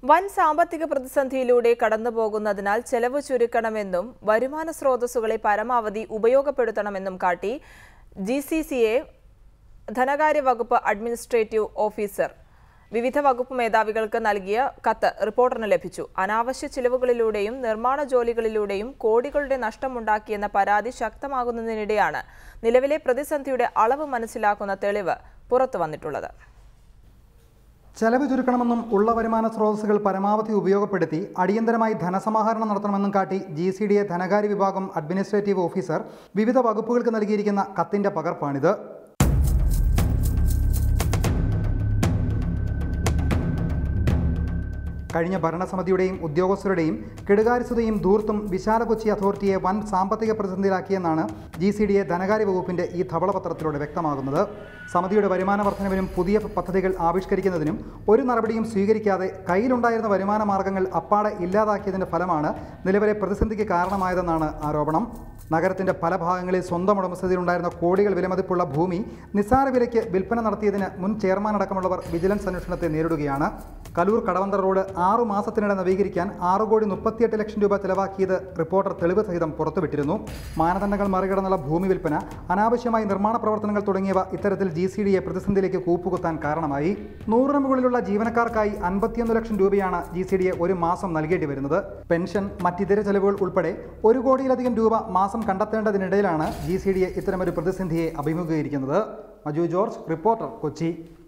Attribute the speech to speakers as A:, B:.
A: വൻ സാമ്പത്തിക പ്രതിസന്ധിയിലൂടെ കടന്നുപോകുന്നതിനാൽ ചെലവ് ചുരുക്കണമെന്നും വരുമാന സ്രോതസ്സുകളെ പരമാവധി ഉപയോഗപ്പെടുത്തണമെന്നും കാട്ടി ജി സി സി എ ധനകാര്യ വകുപ്പ് അഡ്മിനിസ്ട്രേറ്റീവ് ഓഫീസർ വിവിധ വകുപ്പ് മേധാവികൾക്ക് നൽകിയ കത്ത് റിപ്പോർട്ടറിന് ലഭിച്ചു അനാവശ്യ ചിലവുകളിലൂടെയും നിർമ്മാണ ജോലികളിലൂടെയും കോടികളുടെ നഷ്ടമുണ്ടാക്കിയെന്ന പരാതി ശക്തമാകുന്നതിനിടെയാണ് നിലവിലെ പ്രതിസന്ധിയുടെ അളവ് മനസ്സിലാക്കുന്ന തെളിവ് പുറത്തു വന്നിട്ടുള്ളത്
B: ചെലവ് ചുരുക്കണമെന്നും ഉള്ള വരുമാന സ്രോതസ്സുകൾ പരമാവധി ഉപയോഗപ്പെടുത്തി അടിയന്തരമായി ധനസമാഹരണം നടത്തണമെന്നും കാട്ടി ജി സി ഡി എ ധനകാര്യ വിഭാഗം അഡ്മിനിസ്ട്രേറ്റീവ് ഓഫീസർ വിവിധ വകുപ്പുകൾക്ക് നൽകിയിരിക്കുന്ന കത്തിന്റെ പകർപ്പാണിത് കഴിഞ്ഞ ഭരണസമിതിയുടെയും ഉദ്യോഗസ്ഥരുടെയും കെടുകാര്യസ്ഥതയും ധൂർത്തും വിശാല കൊച്ചി അതോറിറ്റിയെ വൻ സാമ്പത്തിക പ്രതിസന്ധിയിലാക്കിയെന്നാണ് ജി സി ഡി എ ധനകാര്യ വകുപ്പിന്റെ ഈ ധവളപത്രത്തിലൂടെ വ്യക്തമാകുന്നത് സമിതിയുടെ വരുമാന വർധനവിനും പുതിയ പദ്ധതികൾ ആവിഷ്കരിക്കുന്നതിനും ഒരു നടപടിയും സ്വീകരിക്കാതെ കയ്യിലുണ്ടായിരുന്ന വരുമാന മാർഗങ്ങൾ അപ്പാടെ ഇല്ലാതാക്കിയതിന്റെ ഫലമാണ് നിലവിലെ പ്രതിസന്ധിക്ക് കാരണമായതെന്നാണ് ആരോപണം നഗരത്തിന്റെ പല ഭാഗങ്ങളിൽ സ്വന്തം ഉടമസ്ഥതയിലുണ്ടായിരുന്ന കോടികൾ വിലമതിപ്പുള്ള ഭൂമി നിസ്സാര വിലയ്ക്ക് വിൽപ്പന നടത്തിയതിന് മുൻ ചെയർമാൻ അടക്കമുള്ളവർ വിജിലൻസ് അന്വേഷണത്തെ നേരിടുകയാണ് കലൂർ കടവന്തർ റോഡ് ആറു മാസത്തിനിടെ നവീകരിക്കാൻ ആറ് കോടി മുപ്പത്തിയെട്ട് ലക്ഷം രൂപ ചെലവാക്കിയത് റിപ്പോർട്ടർ തെളിവ് സഹിതം പുറത്തുവിട്ടിരുന്നു മാനദണ്ഡങ്ങൾ മറികടന്നുള്ള ഭൂമി വിൽപ്പന അനാവശ്യമായി നിർമ്മാണ പ്രവർത്തനങ്ങൾ തുടങ്ങിയവ ഇത്തരത്തിൽ ജി സി ഡിയെ പ്രതിസന്ധിയിലേക്ക് കൂപ്പുകുത്താൻ കാരണമായി നൂറിന് മുകളിലുള്ള ജീവനക്കാർക്കായി അൻപത്തിയൊന്ന് ലക്ഷം രൂപയാണ് ജി സി ഡിയെ ഒരു മാസം നൽകേണ്ടി വരുന്നത് പെൻഷൻ മറ്റിതര ചെലവുകൾ ഉൾപ്പെടെ ഒരു കോടിയിലധികം രൂപ മാസം കണ്ടെത്തേണ്ടതിനിടയിലാണ് ജി സി ഡിയെ ഇത്തരമൊരു പ്രതിസന്ധിയെ അഭിമുഖീകരിക്കുന്നത് മജു ജോർജ് റിപ്പോർട്ടർ കൊച്ചി